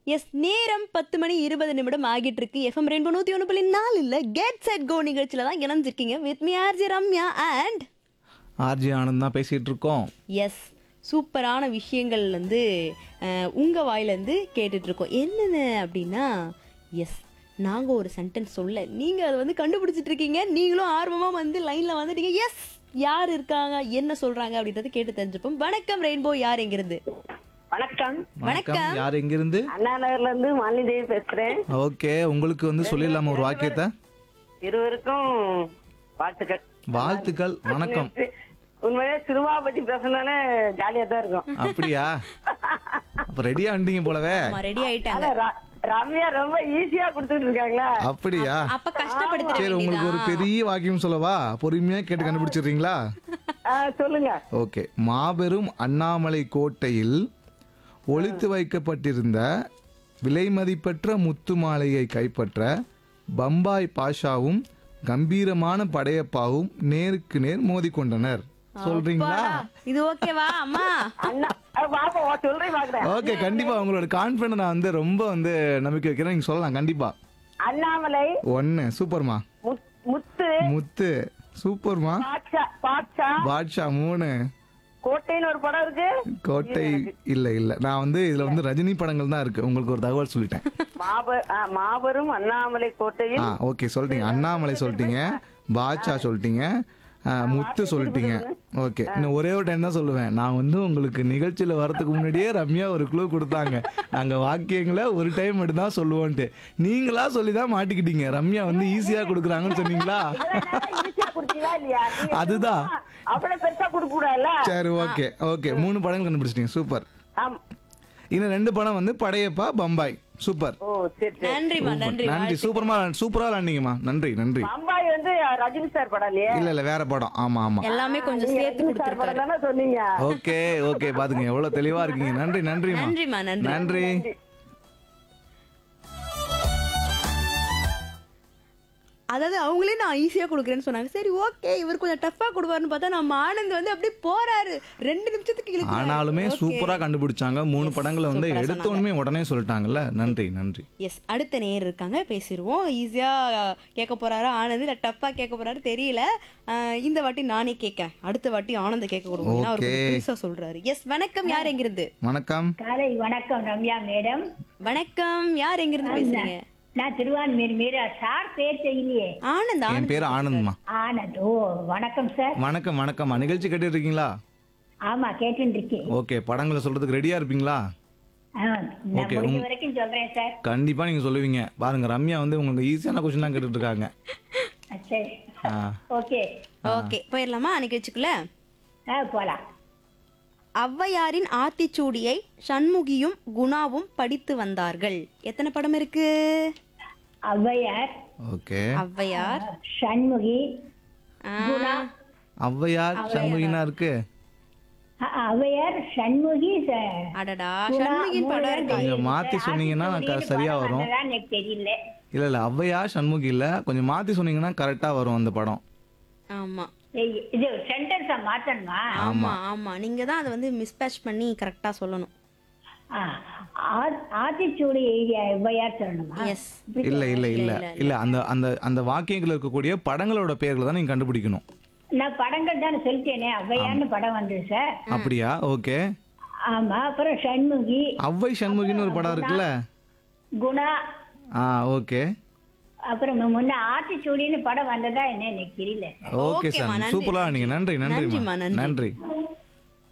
S நேரம் பத்து மணி இருபது நிமிடம் ஆகிட்டு இருக்கு எஃப்எம் ரெண்டு நூத்தி ஒன்று புள்ளி நாலு இல்ல கெட் செட் கோ நிகழ்ச்சியில தான் இணைஞ்சிருக்கீங்க with me RJ Ramya and RJ Anand தான் பேசிட்டு இருக்கோம் எஸ் சூப்பரான விஷயங்கள் வந்து அஹ், உங்க வாயிலேருந்து கேட்டுட்டு இருக்கோம் என்னென்ன அப்படின்னா எஸ் நாங்கள் ஒரு சென்டென்ஸ் சொல்ல நீங்கள் அதை வந்து கண்டுபிடிச்சிட்டு இருக்கீங்க நீங்களும் ஆர்வமாக வந்து லைனில் வந்துட்டீங்க எஸ் யார் இருக்காங்க என்ன சொல்கிறாங்க அப்படின்றத கேட்டு தெரிஞ்சுப்போம் வணக்கம் ரெயின்போ யார் எங்கிருந்து வணக்கம் வணக்கம். யார் எங்கிருந்து அண்ணா நகர்ல இருந்து மாலிதேவி பேசுறேன் ஓகே உங்களுக்கு வந்து சொல்லிடலாமா ஒரு வாக்கியத்தை இருவருக்கும் வாழ்த்துக்கள் வாழ்த்துக்கள் வணக்கம் உண்மையிலே சினிமா பத்தி பேசணும்னாலே ஜாலியா தான் இருக்கும் அப்படியா அப்ப ரெடியா வந்துட்டீங்க போலவே ரெடி ஆயிட்டாங்க ஆனா ர- ரம்யா ரொம்ப ஈஸியா கொடுத்துட்டு இருக்காங்களா அப்படியா அப்ப கஷ்டப்படுத்துற சரி உங்களுக்கு ஒரு பெரிய வாக்கியம் சொல்லவா பொறுமையா கேட்டு கண்டுபிடிச்சிடுறீங்களா ஆ, சொல்லுங்க ஓகே மாபெரும் அண்ணாமலை கோட்டையில் ஒளித்து வைக்கப்பட்டிருந்த விலைமதிப்பற்ற முத்து மாலையை கைப்பற்ற பம்பாய் பாஷாவும் கம்பீரமான படையப்பாவும் நேருக்கு நேர் மோதிக்கொண்டனர் சொல்றீங்களா இது ஓகேவா அம்மா அண்ணா ஆ, பாப்பா வா, சொல்றேன் பாக்குறேன் ஓகே கண்டிப்பா உங்களோட கான்பிடன்ட் நான் வந்து ரொம்ப வந்து நம்பிக்கை வைக்கிறேன் நீங்க சொல்லலாம் கண்டிப்பா அண்ணாமலை ஒன்னு சூப்பர்மா முத்- முத்து முத்து சூப்பர்மா பாட்ஷா பாட்ஷா பாட்ஷா மூணு கோட்டைன்னு ஒரு படம் இருக்கு கோட்டை இல்ல இல்ல நான் வந்து இதுல வந்து ரஜினி படங்கள் தான் இருக்கு உங்களுக்கு ஒரு தகவல் சொல்லிட்டேன் மாபெ- ஆ, மாபெரும் அண்ணாமலை கோட்டையில் ஆ ஓகே சொல்லிட்டீங்க அண்ணாமலை சொல்லிட்டீங்க பாட்ஷா சொல்லிட்டீங்க ஆ, முத்து சொல்லிட்டீங்க ஓகே இன்னும் ஒரே ஒரு டைம் தான் சொல்லுவேன் நான் வந்து உங்களுக்கு நிகழ்ச்சியில வரதுக்கு முன்னாடியே ரம்யா ஒரு க்ளூ கொடுத்தாங்க நாங்க வாக்கியங்களை ஒரு டைம் மட்டும் தான் சொல்லுவோன்ட்டு நீங்களா சொல்லி தான் மாட்டிக்கிட்டீங்க ரம்யா வந்து ஈஸியா கொடுக்குறாங்கன்னு சொன்னீங்களா ஈஸியா குடுத்தீங்களா இல்லையா நீங்க அதுதான் அவ்வளவு பெருசா கொடுக்க கூடாதுல்ல சரி ஓகே ஓகே மூணு படங்கள் கண்டுபிடிச்சிட்டீங்க சூப்பர் ஆம். இன்னும் ரெண்டு படம் வந்து படையப்பா பம்பாய் சூப்பர் ஓ சரி சரி நன்றிமா நன்றி நன்றி சூப்பர்மா சூப்பரா விளாண்டீங்கம்மா நன்றி நன்றி பம்பாய் வந்து ரஜினி சார் படம் இல்லையே இல்ல இல்ல வேற படம் ஆமா ஆமா எல்லாமே கொஞ்சம் நீங்க சேர்த்து ரஜினி சார் கொடுத்துருக்காரு படம் தானே சொன்னீங்க ஓகே ஓகே பாத்துங்க எவ்வளவு தெளிவா இருக்கீங்க நன்றி நன்றிமா நன்றிமா நன்றி நன்றி அதாவது அவங்களே நான் ஈஸியா கொடுக்குறேன்னு சொன்னாங்க சரி ஓகே இவர் கொஞ்சம் டஃப்பா கொடுப்பாருன்னு பார்த்தா நம்ம ஆனந்த் வந்து அப்படியே போறாரு ரெண்டு நிமிஷத்துக்கு இழுக்கிறாரு. ஆனாலுமே Okay. சூப்பரா கண்டுபிடிச்சாங்க மூணு படங்களை வந்து சூப்பரா எடுத்தோடனே உடனே சொல்லிட்டாங்கல்ல நன்றி நன்றி எஸ் அடுத்த நேர் இருக்காங்க பேசிடுவோம் ஈஸியா கேட்க போறாரு ஆனந்த் இல்ல டஃப்பா கேட்க போறாரு தெரியல அஹ், இந்த வாட்டி நானே கேட்க அடுத்த வாட்டி ஆனந்த் கேட்க கொடுக்கும் ஏன்னா அவர் Okay. கொஞ்சம் புதுசா சொல்றாரு எஸ் வணக்கம் யார் எங்கிருந்து வணக்கம் காலை வணக்கம் ரம்யா மேடம் வணக்கம் யார் எங்கிருந்து பேசுறீங்க நான் திருவான்மீர் மீரா சார் பேர் தெரியலையே ஆனந்த் என் ஆனந்த் பேர் ஆனந்த்மா ஆனந்த் ஓ வணக்கம் சார் வணக்கம் வணக்கம் நிகழ்ச்சி கேட்டு இருக்கீங்களா ஆமா கேட்டுட்டு இருக்கேன் ஓகே படங்களை சொல்றதுக்கு ரெடியா இருப்பீங்களா ஆ, நான் Okay, முடிஞ்ச உங்க- வரைக்கும் சொல்றேன் சார் கண்டிப்பா நீங்க சொல்லுவீங்க பாருங்க ரம்யா வந்து உங்களுக்கு ஈஸியான கொஸ்டின் தான் கேட்டுட்டு இருக்காங்க ஆ, சரி ஆ, ஓகே ஓகே போயிடலாமா நிகழ்ச்சிக்குள்ள ஆ போலாம் ஔவையாரின் ஆத்திச்சூடியை சண்முகியும் குணாவும் படித்து வந்தார்கள் எத்தனை படம் இருக்கு ஔவையார் ஓகே ஔவையார் சண்முகி ஆ, குணா ஔவையார் சண்முகினா இருக்கு ஆ, ஔவையார் சண்முகி ச- அடடா குணா, சண்முகின் படம் மூணு இருக்கு கொஞ்சம் மாத்தி சொன்னீங்கன்னா நான் க- சரியா வரும் அதுதான் எனக்கு தெரியல இல்ல இல்ல ஔவையார் சண்முகி இல்ல கொஞ்சம் மாத்தி சொன்னீங்கன்னா கரெக்டா வரும் அந்த படம் ஆமா ஏய், இது சென்டென்ஸா மாத்தணுமா ஆமா ஆமா நீங்க தான் அதை வந்து மிஸ்பேட்ச் பண்ணி கரெக்டா சொல்லணும் ஆ, ஆ- ஆத்திச்சூடி எழுதிய ஔவையார் சொல்லணுமா எஸ் இல்ல இல்ல இல்ல இல்ல அந்த அந்த அந்த வாக்கியங்கள் இருக்கக்கூடிய படங்களோட பெயர்களை தான் நீங்க கண்டுபிடிக்கணும் நான் படங்கள் தானே சொல்லிட்டேனே ஔவையார்னு படம் வந்தது சார் அப்படியா ஓகே ஆமா அப்புறம் சண்முகி ஔவை சண்முகின்னு ஒரு படம் இருக்குல்ல குணா ஆ ஓகே அப்புறம் முன்ன ஆத்திச்சூடின்னு படம் வந்ததா என்ன எனக்கு தெரியல ஓகே ஓகேம்மா, சார் நன்றி. சூப்பரா நீங்க நன்றி நன்றிம்மா, நன்றிம்மா நன்றி. நன்றி